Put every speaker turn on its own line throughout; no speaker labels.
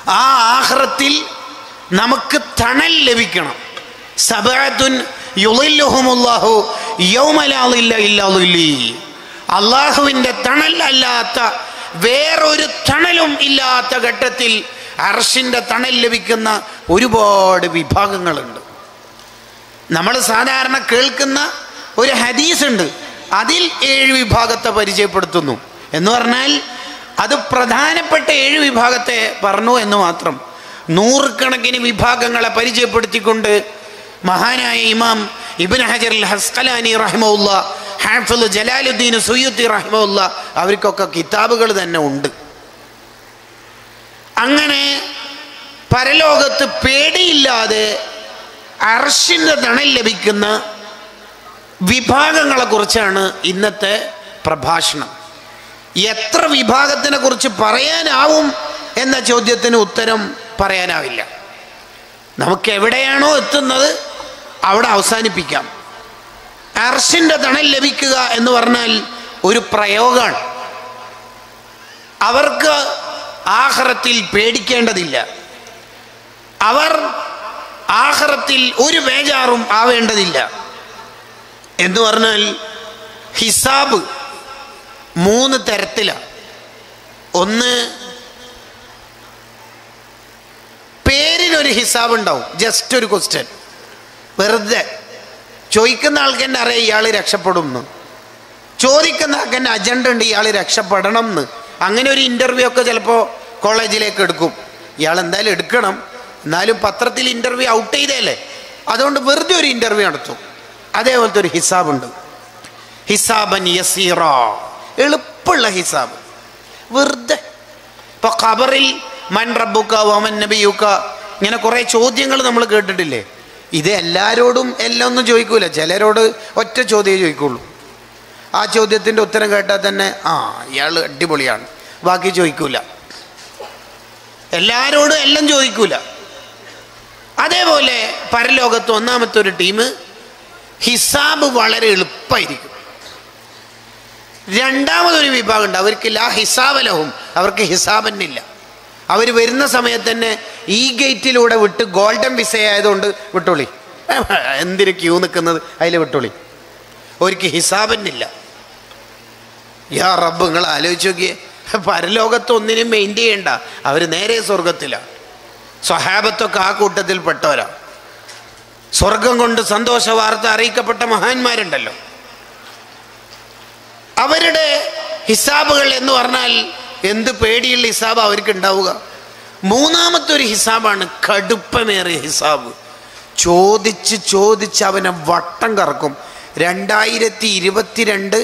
ആ ആഹ്റത്തിൽ നമുക്ക് തണൽ ലഭിക്കണം സബഅത്തുൻ യുളില്ലുഹുമുല്ലാഹു യൗമലാളില്ല ഇല്ലാളില്ലി അള്ളാഹുവിൻ്റെ തണൽ അല്ലാത്ത വേറൊരു തണലും ഇല്ലാത്ത ഘട്ടത്തിൽ അർഷിൻ്റെ തണൽ ലഭിക്കുന്ന ഒരുപാട് വിഭാഗങ്ങളുണ്ട് നമ്മൾ സാധാരണ കേൾക്കുന്ന ഒരു ഹദീസ് ഉണ്ട് അതിൽ ഏഴ് വിഭാഗത്തെ പരിചയപ്പെടുത്തുന്നു എന്ന് പറഞ്ഞാൽ അത് പ്രധാനപ്പെട്ട ഏഴ് വിഭാഗത്തെ പറഞ്ഞു എന്ന് മാത്രം നൂറുകണക്കിന് വിഭാഗങ്ങളെ പരിചയപ്പെടുത്തിക്കൊണ്ട് മഹാനായ ഇമാം ഇബിൻ ഹജർ ഹസ്കലാനി റഹിമുല്ല ഹാഫിൽ ജലാലുദ്ദീൻ സുയ്യുദ്ദീൻ റഹിമുല്ല അവർക്കൊക്കെ കിതാബുകൾ തന്നെ ഉണ്ട് അങ്ങനെ പരലോകത്ത് പേടിയില്ലാതെ അർഷിൻ്റെ തണൽ ലഭിക്കുന്ന വിഭാഗങ്ങളെ കുറിച്ചാണ് ഇന്നത്തെ പ്രഭാഷണം എത്ര വിഭാഗത്തിനെ കുറിച്ച് പറയാനാവും എന്ന ചോദ്യത്തിന് ഉത്തരം പറയാനാവില്ല നമുക്ക് എവിടെയാണോ എത്തുന്നത് അവിടെ അവസാനിപ്പിക്കാം അർഷിൻ്റെ തണൽ ലഭിക്കുക എന്ന് പറഞ്ഞാൽ ഒരു പ്രയോഗമാണ് അവർക്ക് ആഹ്റത്തിൽ പേടിക്കേണ്ടതില്ല അവർ ആഹ്റത്തിൽ ഒരു ബേജാറും ആവേണ്ടതില്ല എന്ന് പറഞ്ഞാൽ ഹിസാബ് മൂന്ന് തരത്തിലാണ് ഒന്ന് പേരിനൊരു ഹിസാബ് ഉണ്ടാവും ജസ്റ്റ് ഒരു ക്വസ്റ്റ്യൻ വെറുതെ ചോദിക്കുന്ന ആൾക്ക് തന്നെ അറിയാം ഇയാൾ രക്ഷപ്പെടും എന്ന് ചോദിക്കുന്ന ആൾക്ക് തന്നെ അജണ്ട ഉണ്ട് ഇയാൾ രക്ഷപ്പെടണം എന്ന് അങ്ങനെ ഒരു ഇൻ്റർവ്യൂ ഒക്കെ ചിലപ്പോൾ കോളേജിലേക്ക് എടുക്കും ഇയാൾ എന്തായാലും എടുക്കണം എന്നാലും പത്രത്തിൽ ഇൻ്റർവ്യൂ ഔട്ട് ചെയ്തല്ലേ അതുകൊണ്ട് വെറുതെ ഒരു ഇൻ്റർവ്യൂ നടത്തും അതേപോലത്തെ ഒരു ഹിസാബുണ്ട് ഹിസാബൻ യസീറ എളുപ്പമുള്ള ഹിസാബ് വെറുതെ ഇപ്പൊ ഖബറിൽ മൻ റബ്ബുക്ക വമൻ നബിയുക്ക ഇങ്ങനെ കുറേ ചോദ്യങ്ങൾ നമ്മൾ കേട്ടിട്ടില്ലേ ഇത് എല്ലാവരോടും എല്ലാം ഒന്നും ചോദിക്കൂല ചിലരോട് ഒറ്റ ചോദ്യമേ ചോദിക്കുള്ളൂ ആ ചോദ്യത്തിൻ്റെ ഉത്തരം കേട്ടാൽ തന്നെ ആ ഇയാൾ അടിപൊളിയാണ് ബാക്കി ചോദിക്കൂല എല്ലാവരോടും എല്ലാം ചോദിക്കൂല അതേപോലെ പരലോകത്ത് ഒന്നാമത്തെ ഒരു ടീം ഹിസാബ് വളരെ എളുപ്പമായിരിക്കും രണ്ടാമതൊരു വിഭാഗം ഉണ്ട് അവർക്ക് ലാ ഹിസാബലഹും അവർക്ക് ഹിസാബന്നില്ല അവർ വരുന്ന സമയത്ത് തന്നെ ഈ ഗേറ്റിലൂടെ വിട്ട് ഗോൾഡൻ വിസ ആയതുകൊണ്ട് വിട്ടോളി എന്തിന് ക്യൂ നിൽക്കുന്നത് അതിൽ വിട്ടോളി അവർക്ക് ഹിസാബന്നില്ല യാ റബ്ബ് നിങ്ങൾ ആലോചിച്ച് നോക്കിയേ പരലോകത്ത് ഒന്നിനും മെയിൻറ്റെയിൻ ചെയ്യണ്ട അവർ നേരെ സ്വർഗത്തിലാണ് സ്വഹാബത്തൊക്കെ ആ കൂട്ടത്തിൽ പെട്ടവരാ സ്വർഗം കൊണ്ട് സന്തോഷ വാർത്ത അറിയിക്കപ്പെട്ട മഹാന്മാരുണ്ടല്ലോ അവരുടെ ഹിസാബുകൾ എന്ന് പറഞ്ഞാൽ എന്ത് പേടിയുള്ള ഹിസാബ് അവർക്ക് ഉണ്ടാവുക മൂന്നാമത്തെ ഒരു ഹിസാബാണ് കടുപ്പമേറിയ ഹിസാബ് ചോദിച്ച് ചോദിച്ച് അവനെ വട്ടം കറക്കും രണ്ടായിരത്തി ഇരുപത്തിരണ്ട്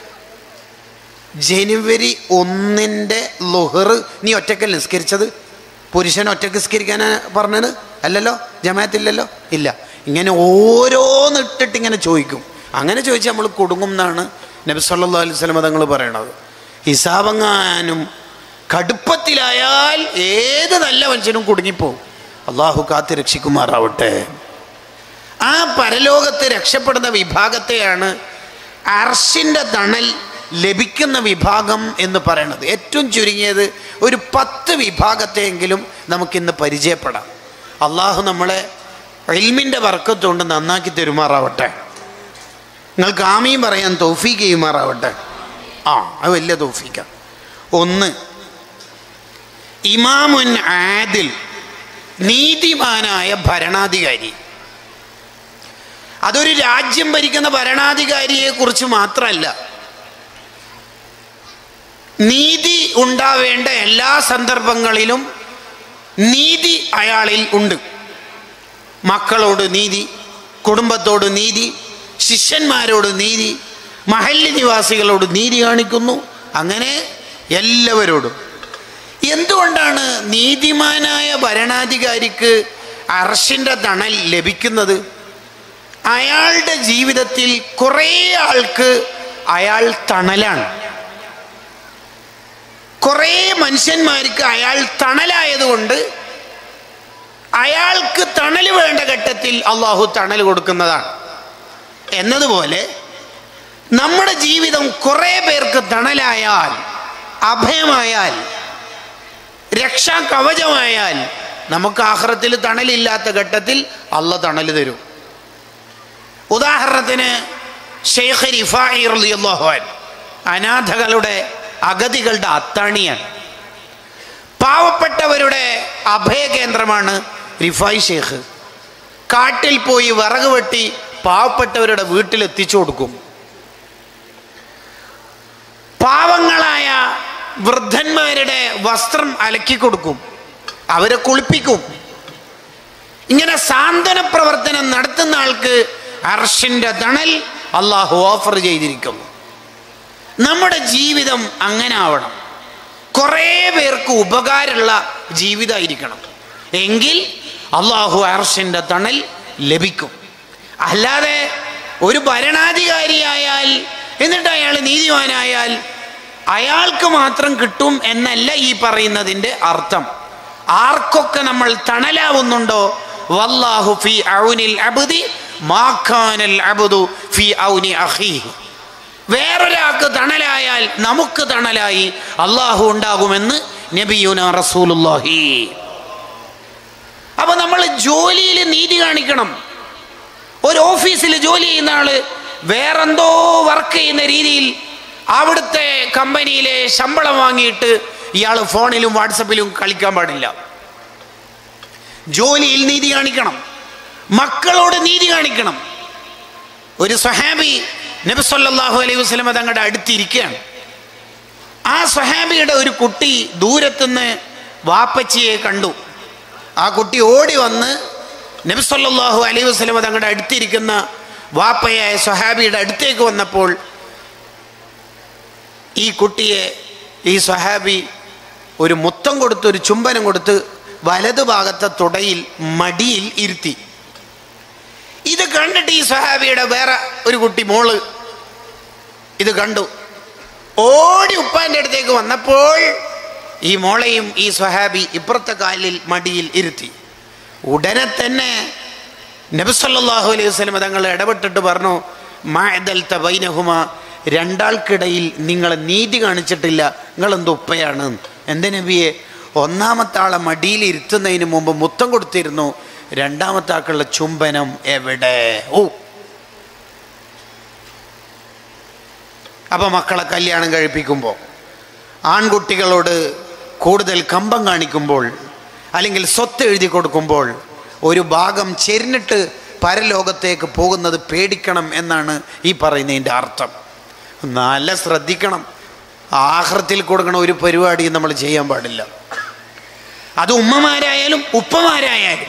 ജനുവരി ഒന്നിൻ്റെ ലൊഹർ നീ ഒറ്റക്കൽ നിസ്കരിച്ചത് പുരുഷൻ ഒറ്റക്ക് നിസ്കരിക്കാനാണ് പറഞ്ഞത് അല്ലല്ലോ ജമാഅത്തില്ലല്ലോ ഇല്ല ഇങ്ങനെ ഓരോന്നിട്ടിട്ട് ഇങ്ങനെ ചോദിക്കും അങ്ങനെ ചോദിച്ചാൽ നമ്മൾ കുടുങ്ങും എന്നാണ് നബി സല്ലാ അലൈഹി സ്വലമ തങ്ങൾ പറയണത് ഹിസാബങ്ങാനും കടുപ്പത്തിലായാൽ ഏത് നല്ല മനുഷ്യനും കുടുങ്ങിപ്പോവും അള്ളാഹു കാത്ത് രക്ഷിക്കുമാറാവട്ടെ ആ പരലോകത്ത് രക്ഷപ്പെടുന്ന വിഭാഗത്തെയാണ് അർഷിൻ്റെ തണൽ ലഭിക്കുന്ന വിഭാഗം എന്ന് പറയുന്നത് ഏറ്റവും ചുരുങ്ങിയത് ഒരു പത്ത് വിഭാഗത്തെയെങ്കിലും നമുക്കിന്ന് പരിചയപ്പെടാം അള്ളാഹു നമ്മളെ എൽമിൻ്റെ വർക്കത്തുകൊണ്ട് നന്നാക്കി തെരുമാറാവട്ടെ നിങ്ങൾക്ക് ആമയും പറയാൻ തൗഫീക്ക് ചെയ്യുമാറാവട്ടെ ആ അത് വലിയ തൗഫീക്ക ഒന്ന് ഇമാമുൻ ആദിൽ നീതിമാനായ ഭരണാധികാരി അതൊരു രാജ്യം ഭരിക്കുന്ന ഭരണാധികാരിയെ കുറിച്ച് മാത്രമല്ല നീതി ഉണ്ടാവേണ്ട എല്ലാ സന്ദർഭങ്ങളിലും നീതി അയാളിൽ ഉണ്ട് മക്കളോട് നീതി കുടുംബത്തോട് നീതി ശിഷ്യന്മാരോട് നീതി മഹല്ല് നിവാസികളോട് നീതി കാണിക്കുന്നു അങ്ങനെ എല്ലാവരോടും എന്തുകൊണ്ടാണ് നീതിമാനായ ഭരണാധികാരിക്ക് അർഷിൻ്റെ തണൽ ലഭിക്കുന്നത് അയാളുടെ ജീവിതത്തിൽ കുറേ ആൾക്ക് അയാൾ തണലാണ് കുറേ മനുഷ്യന്മാർക്ക് അയാൾ തണലായതുകൊണ്ട് അയാൾക്ക് തണൽ വേണ്ട ഘട്ടത്തിൽ അള്ളാഹു തണൽ കൊടുക്കുന്നതാണ് എന്നതുപോലെ നമ്മുടെ ജീവിതം കുറേ പേർക്ക് തണലായാൽ അഭയമായാൽ രക്ഷാ കവചമായാൽ നമുക്ക് ആഹ്റത്തിൽ തണലില്ലാത്ത ഘട്ടത്തിൽ അള്ള തണൽ തരും ഉദാഹരണത്തിന് ഷെയ്ഖ് റിഫായി റളിയല്ലാഹു അൻഹു അനാഥകളുടെ അഗതികളുടെ അത്താണിയാണ് പാവപ്പെട്ടവരുടെ അഭയകേന്ദ്രമാണ് റിഫായ് ഷേഖ് കാട്ടിൽ പോയി വിറക് വെട്ടി പാവപ്പെട്ടവരുടെ വീട്ടിൽ എത്തിച്ചു കൊടുക്കും പാവങ്ങളായ വൃദ്ധന്മാരുടെ വസ്ത്രം അലക്കി കൊടുക്കും അവരെ കുളിപ്പിക്കും ഇങ്ങനെ സാന്ത്വന പ്രവർത്തനം നടത്തുന്ന ആൾക്ക് അർഷിന്റെ തണൽ അള്ളാഹു ഓഫർ ചെയ്തിരിക്കുന്നു നമ്മുടെ ജീവിതം അങ്ങനെ ആവണം കുറേ പേർക്ക് ഉപകാരമുള്ള ജീവിതമായിരിക്കണം എങ്കിൽ അള്ളാഹു അർഷിന്റെ തണൽ ലഭിക്കും അല്ലാതെ ഒരു ഭരണാധികാരിയായാൽ എന്നിട്ട് അയാൾ നീതിമാനായാൽ അയാൾക്ക് മാത്രം കിട്ടും എന്നല്ല ഈ പറയുന്നതിൻ്റെ അർത്ഥം ആർക്കൊക്കെ നമ്മൾ തണലാവുന്നുണ്ടോ വല്ലാഹു ഫി ഔനിൽ അബ്ദി മാഖാനൽ അബ്ദു ഫി ഔനി അഖീഹി വേറൊരാൾക്ക് തണലായാൽ നമുക്ക് തണലായി അള്ളാഹു ഉണ്ടാകുമെന്ന് നബിയുന റസൂലുള്ളാഹി അപ്പൊ നമ്മൾ ജോലിയിൽ നീതി കാണിക്കണം ഒരു ഓഫീസിൽ ജോലി ചെയ്യുന്ന ആള് വേറെന്തോ വർക്ക് ചെയ്യുന്ന രീതിയിൽ അവിടുത്തെ കമ്പനിയിലെ ശമ്പളം വാങ്ങിയിട്ട് ഇയാൾ ഫോണിലും വാട്സപ്പിലും കളിക്കാൻ പാടില്ല ജോലിയിൽ നീതി കാണിക്കണം മക്കളോട് നീതി കാണിക്കണം ഒരു സഹാബി നബി സല്ലല്ലാഹു അലൈഹി വസല്ലമ തങ്ങളുടെ അടുത്തിരിക്കുകയാണ് ആ സഹാബിയുടെ ഒരു കുട്ടി ദൂരത്തുനിന്ന് വാപ്പച്ചിയെ കണ്ടു ആ കുട്ടി ഓടി വന്ന് നബി സല്ലല്ലാഹു അലൈഹി വസല്ലമ തങ്ങളുടെ അടുത്തിരിക്കുന്ന വാപ്പയായ സഹാബിയുടെ അടുത്തേക്ക് വന്നപ്പോൾ ഈ കുട്ടിയെ ഈ സഹാബി ഒരു മുത്തം കൊടുത്ത് ഒരു ചുംബനം കൊടുത്ത് വലതു ഭാഗത്തെ തുടയിൽ മടിയിൽ ഇരുത്തി ഇത് കണ്ടിട്ട് ഈ സഹാബിയുടെ വേറെ ഒരു കുട്ടി മോള് ഇത് കണ്ടു ഓടി ഉപ്പാന്റെ അടുത്തേക്ക് വന്നപ്പോൾ ഈ മോളെയും ഈ സ്വഹാബി ഇപ്പുറത്തെ കാലിൽ മടിയിൽ ഇരുത്തി ഉടനെ തന്നെ നബിസല്ലാഹു അലൈഹി വസ്ലം തങ്ങൾ ഇടപെട്ടിട്ട് പറഞ്ഞു മായദൽ തബൈനഹുമ രണ്ടാൾക്കിടയിൽ നിങ്ങൾ നീതി കാണിച്ചിട്ടില്ല നിങ്ങൾ എന്ത് ഉപ്പയാണ് എന്ത് നബിയെ ഒന്നാമത്തെ ആളെ മടിയിൽ ഇരുത്തുന്നതിന് മുമ്പ് മുത്തം കൊടുത്തിരുന്നു രണ്ടാമത്തെ ആൾക്കുള്ള ചുംബനം എവിടെ ഓ അപ്പൊ മക്കളെ കല്യാണം കഴിപ്പിക്കുമ്പോൾ ആൺകുട്ടികളോട് കൂടുതൽ കമ്പം കാണിക്കുമ്പോൾ അല്ലെങ്കിൽ സ്വത്ത് എഴുതി കൊടുക്കുമ്പോൾ ഒരു ഭാഗം ചെരിഞ്ഞിട്ട് പരലോകത്തേക്ക് പോകുന്നത് പേടിക്കണം എന്നാണ് ഈ പറയുന്നതിൻ്റെ അർത്ഥം നല്ല ശ്രദ്ധിക്കണം ആഹൃത്തിൽ കൊടുക്കണ ഒരു പരിപാടിയും നമ്മൾ ചെയ്യാൻ പാടില്ല അത് ഉമ്മമാരായാലും ഉപ്പമാരായാലും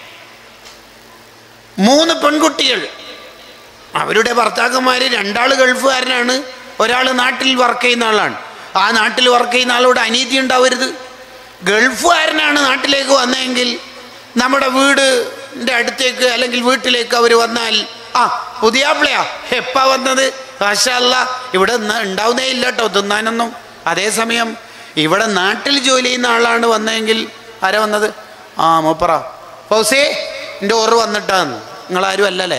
മൂന്ന് പെൺകുട്ടികൾ അവരുടെ ഭർത്താക്കന്മാർ രണ്ടാൾ ഗൾഫുകാരനാണ് ഒരാൾ നാട്ടിൽ വർക്ക് ചെയ്യുന്ന ആളാണ് ആ നാട്ടിൽ വർക്ക് ചെയ്യുന്ന ആളോട് അനീതി ഉണ്ടാവരുത് ഗൾഫുകാരനാണ് നാട്ടിലേക്ക് വന്നതെങ്കിൽ നമ്മുടെ വീടിൻ്റെ അടുത്തേക്ക് അല്ലെങ്കിൽ വീട്ടിലേക്ക് അവർ വന്നാൽ ആ പുതിയാപ്പിളയാ എപ്പാ വന്നത് മാഷല്ല ഇവിടെ ന- ഉണ്ടാവുന്നേ ഇല്ല കേട്ടോ തിന്നാനൊന്നും അതേസമയം ഇവിടെ നാട്ടിൽ ജോലി ചെയ്യുന്ന ആളാണ് വന്നതെങ്കിൽ ആരാ വന്നത് ആ മൂപ്പറ ഫൗസേ എൻ്റെ ഓറ് വന്നിട്ടാന്ന് നിങ്ങളാരും അല്ലല്ലേ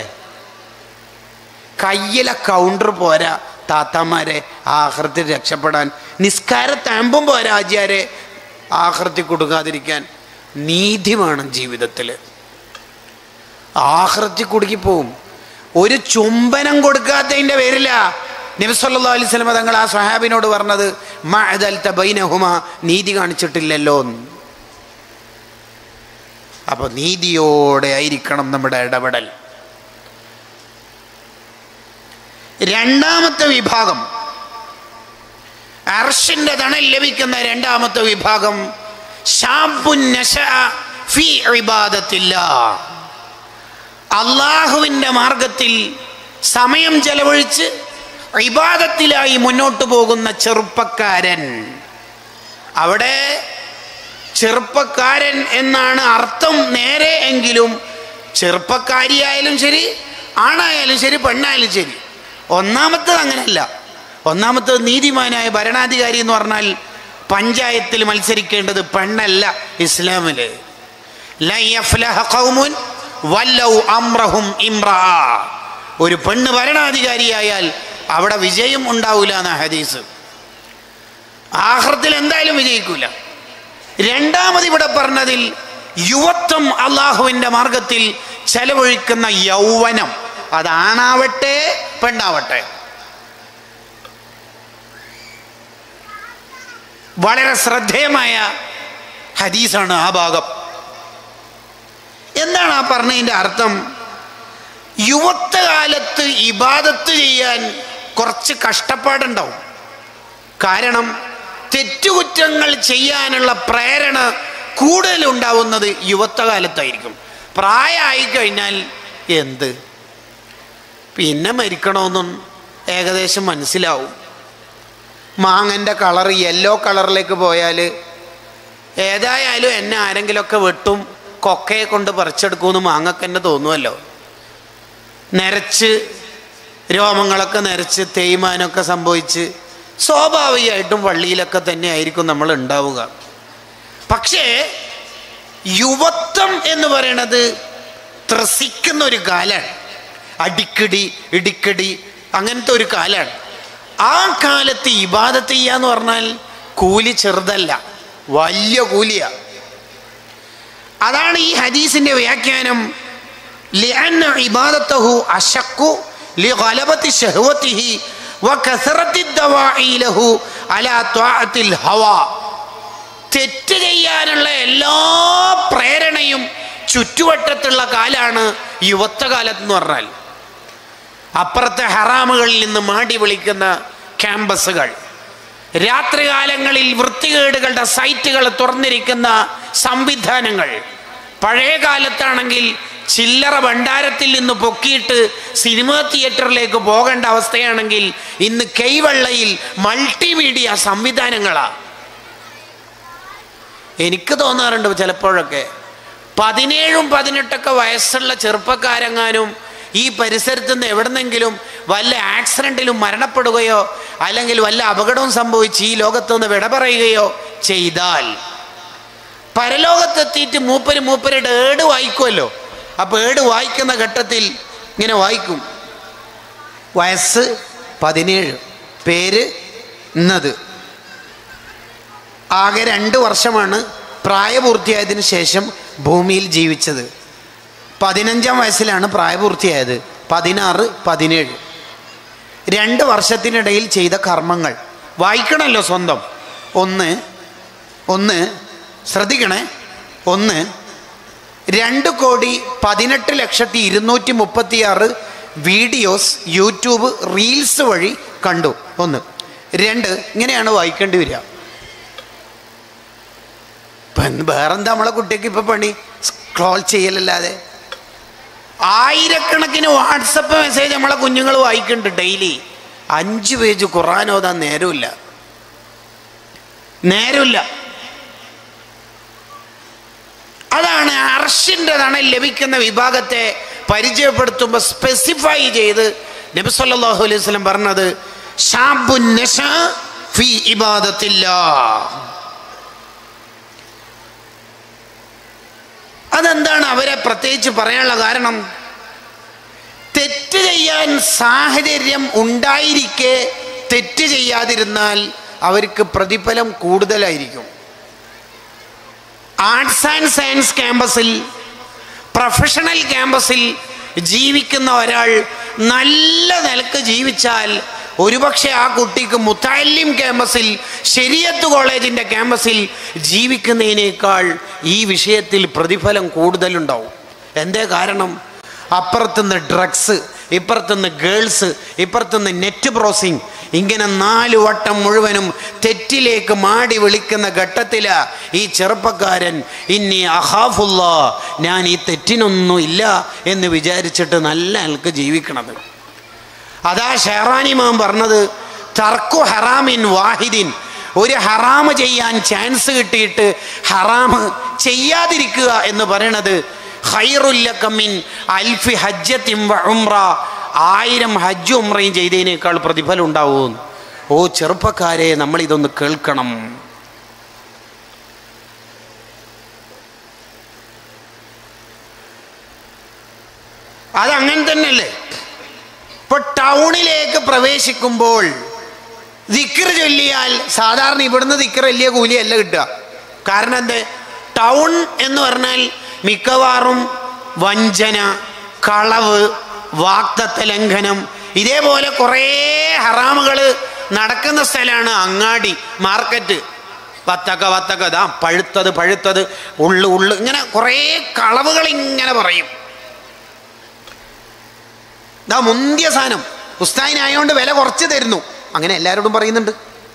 കയ്യിലെ കൗണ്ടർ പോരാ താത്താമാരെ ആഹൃത്തിൽ രക്ഷപ്പെടാൻ നിസ്കാരത്താമ്പും പോരാ ആചാരെ ആഹൃത്തിൽ കൊടുക്കാതിരിക്കാൻ നീതി വേണം ജീവിതത്തിൽ ആഹൃത്തിൽ കുടുക്കിപ്പോവും ഒരു ചുംബനം കൊടുക്കാത്തതിൻ്റെ പേരില നബിസല്ലാ അലൈഹി സ്വലമ തങ്ങൾ ആ സ്വഹാബിനോട് പറഞ്ഞത് മഅദൽ തബൈനഹുമ നീതി കാണിച്ചിട്ടില്ലല്ലോ എന്ന്. അപ്പൊ നീതിയോടെ ആയിരിക്കണം നമ്മുടെ ഇടപെടൽ രണ്ടാമത്തെ വിഭാഗം അർഷിന്റെ തണൽ ലഭിക്കുന്ന രണ്ടാമത്തെ വിഭാഗം ശാബുൻ നശഅ ഫീ ഇബാദത്തില്ലാ. അള്ളാഹുവിൻ്റെ മാർഗത്തിൽ സമയം ചെലവഴിച്ച് ഇബാദത്തിലായി മുന്നോട്ട് പോകുന്ന ചെറുപ്പക്കാരൻ അവിടെ ചെറുപ്പക്കാരൻ എന്നാണ് അർത്ഥം നേരെ എങ്കിലും ചെറുപ്പക്കാരിയായാലും ശരി ആണായാലും ശരി പെണ്ണായാലും ശരി ഒന്നാമത്തത് അങ്ങനെയല്ല ഒന്നാമത്തത് നീതിമാനായ ഭരണാധികാരി എന്ന് പറഞ്ഞാൽ പഞ്ചായത്തിൽ മത്സരിക്കേണ്ടത് പെണ്ണല്ല ഇസ്ലാമില് ലൻ യഫ്ലഹ ഖൗമുൻ വല്ലൗ അംറഹും ഇംറാ. ഒരു പെണ്ണ് ഭരണാധികാരിയായാൽ അവിടെ വിജയം ഉണ്ടാവില്ല എന്ന ഹദീസ് ആഹ്റത്തിൽ എന്തായാലും വിജയിക്കൂല രണ്ടാമത് ഇവിടെ പറഞ്ഞതിൽ യുവത്വം അള്ളാഹുവിൻ്റെ മാർഗത്തിൽ ചെലവഴിക്കുന്ന യൗവനം അതാണാവട്ടെ പെണ്ണാവട്ടെ വളരെ ശ്രദ്ധേയമായ ഹദീസാണ് ആ ഭാഗം എന്താണ് ആ പറഞ്ഞതിൻ്റെ അർത്ഥം യുവത്വകാലത്ത് ഇബാദത്ത് ചെയ്യാൻ കുറച്ച് കഷ്ടപ്പാടുണ്ടാവും കാരണം തെറ്റുകുറ്റങ്ങൾ ചെയ്യാനുള്ള പ്രേരണ കൂടുതലുണ്ടാവുന്നത് യുവത്വകാലത്തായിരിക്കും പ്രായമായി കഴിഞ്ഞാൽ എന്ത് പിന്നെ മരിക്കണമെന്നും ഏകദേശം മനസ്സിലാവും മാങ്ങൻ്റെ കളർ യെല്ലോ കളറിലേക്ക് പോയാൽ ഏതായാലും എന്നെ ആരെങ്കിലുമൊക്കെ വെട്ടും കൊക്കയെ കൊണ്ട് പറിച്ചെടുക്കുമെന്ന് മാങ്ങക്ക് തന്നെ തോന്നുമല്ലോ നരച്ച് രോമങ്ങളൊക്കെ നരച്ച് തേയ്മാനമൊക്കെ സംഭവിച്ച് സ്വാഭാവികമായിട്ടും വള്ളിയിലൊക്കെ തന്നെ ആയിരിക്കും നമ്മൾ ഉണ്ടാവുക പക്ഷേ യുവത്വം എന്ന് പറയണത് ത്രസിക്കുന്ന ഒരു കാലാണ് അടിക്കടി ഇടിക്കടി അങ്ങനത്തെ ഒരു കാലാണ് ആ കാലത്ത് ഇബാദത്ത് ചെയ്യാന്ന് പറഞ്ഞാൽ കൂലി ചെറുതല്ല വലിയ കൂലിയാ അതാണ് ഈ ഹദീസിന്റെ വ്യാഖ്യാനം لأن عبادته أشق لغلبة شهوته وكثرة الدواعي له على طاعة الهوى തെറ്റ് ചെയ്യാനുള്ള എല്ലാ പ്രേരണയും ചുറ്റുവട്ടത്തുള്ള കാലാണ് യുവത്വകാലത്ത് എന്ന് പറഞ്ഞാൽ അപ്പുറത്തെ ഹറാമുകളിൽ നിന്ന് മാടി വിളിക്കുന്ന ക്യാമ്പസുകൾ രാത്രികാലങ്ങളിൽ വൃത്തികേടുകളുടെ സൈറ്റുകൾ തുറന്നിരിക്കുന്ന സംവിധാനങ്ങൾ പഴയ കാലത്താണെങ്കിൽ ചില്ലറ ഭണ്ഡാരത്തിൽ നിന്ന് പൊക്കിയിട്ട് സിനിമാ തിയേറ്ററിലേക്ക് പോകേണ്ട അവസ്ഥയാണെങ്കിൽ ഇന്ന് കൈവെള്ളയിൽ മൾട്ടിമീഡിയ സംവിധാനങ്ങളാണ് എനിക്ക് തോന്നാറുണ്ട് ചിലപ്പോഴൊക്കെ പതിനേഴും പതിനെട്ടൊക്കെ വയസ്സുള്ള ചെറുപ്പക്കാരെങ്ങാനും ഈ പരിസരത്ത് നിന്ന് എവിടെന്നെങ്കിലും വല്ല ആക്സിഡൻറ്റിലും മരണപ്പെടുകയോ അല്ലെങ്കിൽ വല്ല അപകടവും സംഭവിച്ച് ഈ ലോകത്തുനിന്ന് വിട പറയുകയോ ചെയ്താൽ പരലോകത്തെത്തിയിട്ട് മൂപ്പര് മൂപ്പരുടെ ഏട് വായിക്കുമല്ലോ അപ്പോൾ ഏട് വായിക്കുന്ന ഘട്ടത്തിൽ ഇങ്ങനെ വായിക്കും വയസ്സ് പതിനേഴ് പേര് ഇന്നത് ആകെ രണ്ട് വർഷമാണ് പ്രായപൂർത്തിയായതിനു ശേഷം ഭൂമിയിൽ ജീവിച്ചത് പതിനഞ്ചാം വയസ്സിലാണ് പ്രായപൂർത്തിയായത് പതിനാറ് പതിനേഴ് രണ്ട് വർഷത്തിനിടയിൽ ചെയ്ത കർമ്മങ്ങൾ വായിക്കണമല്ലോ സ്വന്തം ഒന്ന് ഒന്ന് ശ്രദ്ധിക്കണേ ഒന്ന് രണ്ട് കോടി പതിനെട്ട് ലക്ഷത്തി ഇരുന്നൂറ്റി മുപ്പത്തിയാറ് വീഡിയോസ് യൂട്യൂബ് റീൽസ് വഴി കണ്ടു ഒന്ന് രണ്ട് ഇങ്ങനെയാണ് വായിക്കേണ്ടി വരിക ഇപ്പം വേറെന്താ നമ്മളെ കുട്ടിക്ക് ഇപ്പം പണി സ്ക്രോൾ ചെയ്യലല്ലാതെ ആയിരക്കണക്കിന് വാട്സപ്പ് മെസ്സേജ് നമ്മളെ കുഞ്ഞുങ്ങൾ വായിക്കുന്നുണ്ട് ഡെയിലി അഞ്ച് പേജ് ഖുറാൻ ഓതാൻ നേരമില്ല നേരമില്ല അതാണ് അർഷിൻ്റെ തണൽ ലഭിക്കുന്ന വിഭാഗത്തെ പരിചയപ്പെടുത്തുമ്പോൾ സ്പെസിഫൈ ചെയ്ത് നബി സല്ലല്ലാഹു അലൈഹി വസല്ലം പറഞ്ഞത് ഷാബുൻ നശാ ഫീ ഇബാദത്തില്ലാ അതെന്താണ് അവരെ പ്രത്യേകിച്ച് പറയാനുള്ള കാരണം തെറ്റ് ചെയ്യാൻ സാഹചര്യം ഉണ്ടായിരിക്കെ തെറ്റ് ചെയ്യാതിരുന്നാൽ അവർക്ക് പ്രതിഫലം കൂടുതലായിരിക്കും ആർട്സ് ആൻഡ് സയൻസ് ക്യാമ്പസിൽ പ്രൊഫഷണൽ ക്യാമ്പസിൽ ജീവിക്കുന്ന ഒരാൾ നല്ല നിലക്ക് ജീവിച്ചാൽ ഒരുപക്ഷെ ആ കുട്ടിക്ക് മുത്താലിം ക്യാമ്പസിൽ ശരിയത്ത് കോളേജിൻ്റെ ക്യാമ്പസിൽ ജീവിക്കുന്നതിനേക്കാൾ ഈ വിഷയത്തിൽ പ്രതിഫലം കൂടുതലുണ്ടാവും എന്തേ കാരണം അപ്പുറത്തുനിന്ന് ഡ്രഗ്സ് ഇപ്പുറത്തുനിന്ന് ഗേൾസ് ഇപ്പുറത്തുനിന്ന് നെറ്റ് ബ്രോസിങ് ഇങ്ങനെ നാല് വട്ടം മുഴുവനും തെറ്റിലേക്ക് മാടി വിളിക്കുന്ന ഘട്ടത്തിലാ ഈ ചെറുപ്പക്കാരൻ ഇനി അഹാഫുല്ല ഞാൻ ഈ തെറ്റിനൊന്നും ഇല്ല എന്ന് വിചാരിച്ചിട്ട് നല്ല ആൾക്ക് ജീവിക്കണത് അതാ ഷെഹറാനിമാൻ പറഞ്ഞത് തർക്കു ഹറാമിൻ വാഹിദിൻ ഒരു ഹറാമ് ചെയ്യാൻ ചാൻസ് കിട്ടിയിട്ട് ഹറാമ് ചെയ്യാതിരിക്കുക എന്ന് പറയണത് ഹൈറുല്ലക്കമ്മിൻ അൽഫി ഹജ്ജത്തിൻ വ ഉംറ ആയിരം ഹജ്ജ് ഉംറയും ചെയ്തതിനേക്കാൾ പ്രതിഫലം ഉണ്ടാവും ഓ ചെറുപ്പക്കാരെ നമ്മൾ ഇതൊന്ന് കേൾക്കണം അതങ്ങനെ തന്നെയല്ലേ ഇപ്പൊ ടൗണിലേക്ക് പ്രവേശിക്കുമ്പോൾ ദിക്കർ ചൊല്ലിയാൽ സാധാരണ ഇവിടുന്ന് ദിക്കർ വലിയ കൂലിയല്ല കിട്ടുക കാരണം എന്തേ ടൗൺ എന്ന് പറഞ്ഞാൽ മിക്കവാറും വഞ്ചന കളവ് വാക്തത്വ ലംഘനം ഇതേപോലെ കുറേ ഹറാമുകൾ നടക്കുന്ന സ്ഥലമാണ് അങ്ങാടി മാർക്കറ്റ് വത്തക്ക വത്തക്ക ഇതാ പഴുത്തത് പഴുത്തത് ഉള്ളു ഉള്ളു ഇങ്ങനെ കുറേ കളവുകൾ ഇങ്ങനെ പറയും ഇതാ മുന്തിയ സാധനം ഉസ്താദിനായോണ്ട് വില കുറച്ച് തരുന്നു അങ്ങനെ എല്ലാവരോടും പറയുന്നുണ്ട്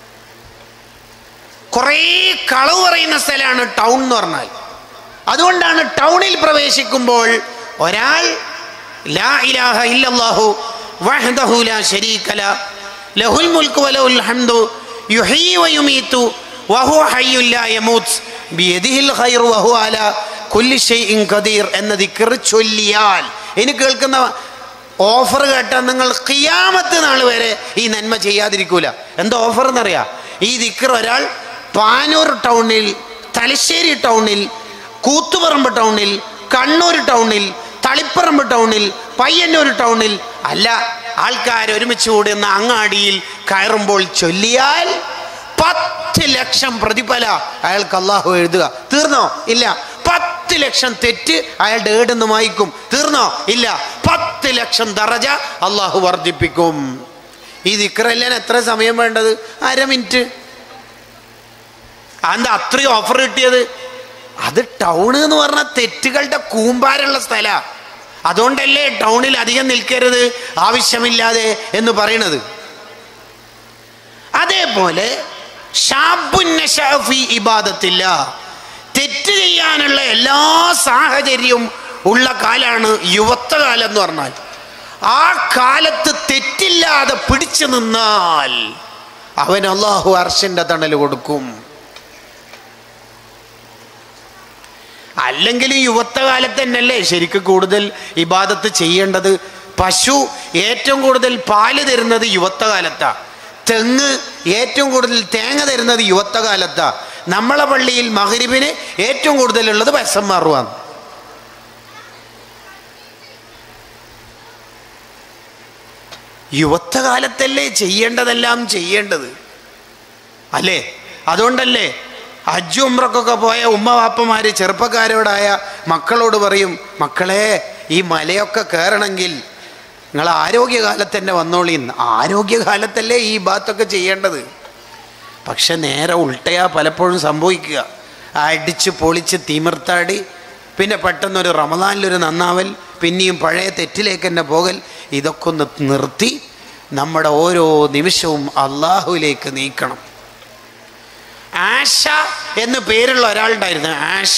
കുറേ കളവ് പറയുന്ന സ്ഥലമാണ് ടൗൺ എന്ന് പറഞ്ഞാൽ അതുകൊണ്ടാണ് ടൗണിൽ പ്രവേശിക്കുമ്പോൾ ഒരാൾ ലാ ഇലാഹ ഇല്ലല്ലാഹു വഹ്ദഹു ലാ ശരീക ല ലഹുൽ മുൽക്കു വലഹുൽ ഹംദു യുഹീ വയുമീതു വഹുവ ഹയ്യുൻ ലാ യമൂത്ത് ബിയദിഹിൽ ഖൈറു വഹുവ അലാ കുല്ലി ഷൈഇൻ ഖദീർ എന്ന ദിക്ർ ചൊല്ലിയാൽ ഇനി കേൾക്കുന്ന ഓഫർ കേട്ടാൽ നിങ്ങൾ ഖിയാമത്ത് നാൾ വരെ ഈ നന്മ ചെയ്യാതിരിക്കൂല എന്താ ഓഫർ എന്നറിയാം ഈ ദിക്ർ ഒരാൾ പാനൂർ ടൗണിൽ തലശ്ശേരി ടൗണിൽ കൂത്തുപറമ്പ് ടൗണിൽ കണ്ണൂർ ടൗണിൽ തളിപ്പറമ്പ് ടൗണിൽ പയ്യന്നൂർ ടൗണിൽ അല്ല ആൾക്കാർ ഒരുമിച്ച് കൂടുന്ന അങ്ങാടിയിൽ കയറുമ്പോൾ ചൊല്ലിയാൽ പത്ത് ലക്ഷം പ്രതിഫല അയാൾക്ക് അള്ളാഹു എഴുതുക തീർന്നോ ഇല്ല പത്ത് ലക്ഷം തെറ്റ് അയാളുടെ ഏടെന്ന് വായിക്കും തീർന്നോ ഇല്ല പത്ത് ലക്ഷം ദറജ അള്ളാഹു വർദ്ധിപ്പിക്കും ഈ ദിക്റല്ലാൻ എത്ര സമയം വേണ്ടത് അര മിനിറ്റ് അതെന്താ അത്രയും ഓഫർ കിട്ടിയത് അത് ടൗൺ എന്ന് പറഞ്ഞ തെറ്റുകളുടെ കൂമ്പാരുള്ള സ്ഥല അതുകൊണ്ടല്ലേ ടൗണിൽ അധികം നിൽക്കരുത് ആവശ്യമില്ലാതെ എന്ന് പറയണത് അതേപോലെ ഷാബുന്ന ഷാഫി ഇബാദത്തില്ല തെറ്റ് ചെയ്യാനുള്ള എല്ലാ സാഹചര്യവും ഉള്ള കാലാണ് യുവത്വകാലം എന്ന് പറഞ്ഞാൽ ആ കാലത്ത് തെറ്റില്ലാതെ പിടിച്ചു നിന്നാൽ അവൻ അള്ളാഹു അർഷന്റെ തണൽ കൊടുക്കും അല്ലെങ്കിൽ യുവത്വകാലത്ത് തന്നെയല്ലേ ശരിക്കും കൂടുതൽ ഇബാദത്ത് ചെയ്യേണ്ടത് പശു ഏറ്റവും കൂടുതൽ പാല് തരുന്നത് യുവത്വകാലത്താ തെങ്ങ് ഏറ്റവും കൂടുതൽ തേങ്ങ തരുന്നത് യുവത്വകാലത്താ നമ്മളെ പള്ളിയിൽ മകരിബിന് ഏറ്റവും കൂടുതലുള്ളത് വയസ്സന്മാറുവാണ് യുവത്വകാലത്തല്ലേ ചെയ്യേണ്ടതെല്ലാം ചെയ്യേണ്ടത് അല്ലേ അതുകൊണ്ടല്ലേ ഹജ്ജ് ഉമ്രക്കൊക്കെ പോയ ഉമ്മ വാപ്പമാര് ചെറുപ്പക്കാരോടായ മക്കളോട് പറയും മക്കളെ ഈ മലയൊക്കെ കയറണമെങ്കിൽ നിങ്ങൾ ആരോഗ്യകാലത്ത് തന്നെ വന്നോളി ആരോഗ്യകാലത്തല്ലേ ഈ ബാത്തൊക്കെ ചെയ്യേണ്ടത് പക്ഷെ നേരെ ഉൾട്ടയാ പലപ്പോഴും സംഭവിക്കുക അടിച്ച് പൊളിച്ച് തിമിർത്താടി പിന്നെ പെട്ടെന്നൊരു റമദാനിലൊരു നന്നാവൽ പിന്നെയും പഴയ തെറ്റിലേക്ക് തന്നെ പോകൽ ഇതൊക്കെ ഒന്ന് നിർത്തി നമ്മുടെ ഓരോ നിമിഷവും അള്ളാഹുവിലേക്ക് നീക്കണം ആശ എന്ന് പേരുള്ള ഒരാളുണ്ടായിരുന്നു ആശ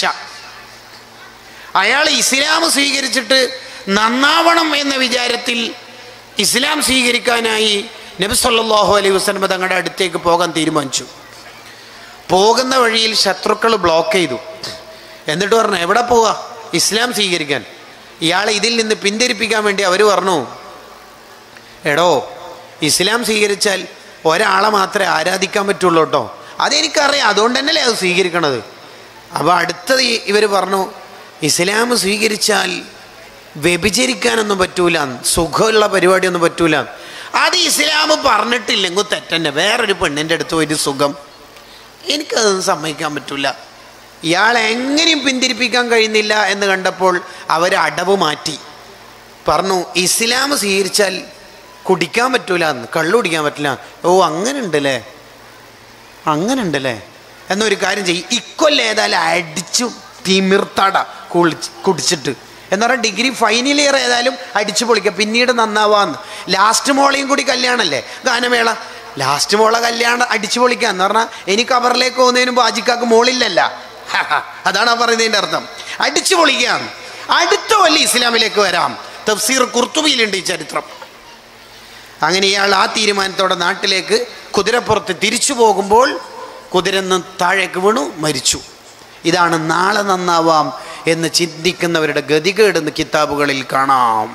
അയാൾ ഇസ്ലാം സ്വീകരിച്ചിട്ട് നന്നാവണം എന്ന വിചാരത്തിൽ ഇസ്ലാം സ്വീകരിക്കാനായി നബി സല്ലല്ലാഹു അലൈഹി വസല്ലം തങ്ങളുടെ അടുത്തേക്ക് പോകാൻ തീരുമാനിച്ചു പോകുന്ന വഴിയിൽ ശത്രുക്കൾ ബ്ലോക്ക് ചെയ്തു എന്നിട്ട് പറഞ്ഞു എവിടെ പോവാ ഇസ്ലാം സ്വീകരിക്കാൻ ഇയാളെ ഇതിൽ നിന്ന് പിന്തിരിപ്പിക്കാൻ വേണ്ടി അവർ പറഞ്ഞു എടോ ഇസ്ലാം സ്വീകരിച്ചാൽ ഒരാളെ മാത്രമേ ആരാധിക്കാൻ പറ്റുള്ളൂ കേട്ടോ അതെനിക്കറിയാം അതുകൊണ്ട് തന്നെയല്ലേ അത് സ്വീകരിക്കണത് അപ്പോൾ അടുത്തത് ഇവർ പറഞ്ഞു ഇസ്ലാം സ്വീകരിച്ചാൽ വ്യഭിചരിക്കാനൊന്നും പറ്റൂല സുഖമുള്ള പരിപാടിയൊന്നും പറ്റൂല അത് ഇസ്ലാം പറഞ്ഞിട്ടില്ലെങ്കിൽ തെറ്റന്നെ വേറൊരു പെണ്ണിൻ്റെ അടുത്ത് ഒരു സുഖം എനിക്കതൊന്നും സമ്മതിക്കാൻ പറ്റൂല ഇയാളെ എങ്ങനെയും പിന്തിരിപ്പിക്കാൻ കഴിയുന്നില്ല എന്ന് കണ്ടപ്പോൾ അവർ അടവ് മാറ്റി പറഞ്ഞു ഇസ്ലാം സ്വീകരിച്ചാൽ കുടിക്കാൻ പറ്റൂല എന്ന് കള്ളു കുടിക്കാൻ പറ്റില്ല ഓ അങ്ങനെ ഉണ്ടല്ലേ അങ്ങനെ ഉണ്ടല്ലേ എന്നൊരു കാര്യം ചെയ്യും ഇക്കൊല്ലം ഏതായാലും അടിച്ചു തിമിർത്തട കുളിച്ച് കുടിച്ചിട്ട് എന്ന് പറഞ്ഞാൽ ഡിഗ്രി ഫൈനൽ ഇയർ ഏതായാലും അടിച്ചു പൊളിക്കുക പിന്നീട് നന്നാവാന്ന് ലാസ്റ്റ് മോളെയും കൂടി കല്യാണമല്ലേ ഗാനമേള ലാസ്റ്റ് മോളെ കല്യാണം അടിച്ചു പൊളിക്കുക എന്ന് പറഞ്ഞാൽ എനിക്ക് കവറിലേക്ക് പോകുന്നതിന് മുമ്പ് ആജിക്കാക്ക് മോളില്ലല്ല അതാണ് ആ പറയുന്നതിൻ്റെ അർത്ഥം അടിച്ചു പൊളിക്കുക അടുത്ത കൊല്ലം ഇസ്ലാമിലേക്ക് വരാം തഫ്സീർ കുർത്തുബിയിലുണ്ട് ഈ ചരിത്രം അങ്ങനെ ഇയാൾ ആ തീരുമാനത്തോടെ നാട്ടിലേക്ക് കുതിരപ്പുറത്ത് തിരിച്ചു പോകുമ്പോൾ കുതിരന്ന് താഴേക്ക് വീണു മരിച്ചു ഇതാണ് നാളെ നന്നാവാം എന്ന് ചിന്തിക്കുന്നവരുടെ ഗതികേടെന്ന് കിതാബുകളിൽ കാണാം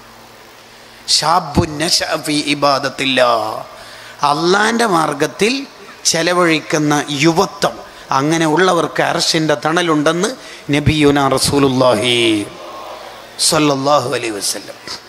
ഇബാദത്തില്ല അള്ളാന്റെ മാർഗത്തിൽ ചെലവഴിക്കുന്ന യുവത്വം അങ്ങനെ ഉള്ളവർക്ക് അർഷിൻ്റെ തണലുണ്ടെന്ന് നബിയുന റസൂലുല്ലാഹി സല്ലല്ലാഹു അലൈഹി വസല്ലം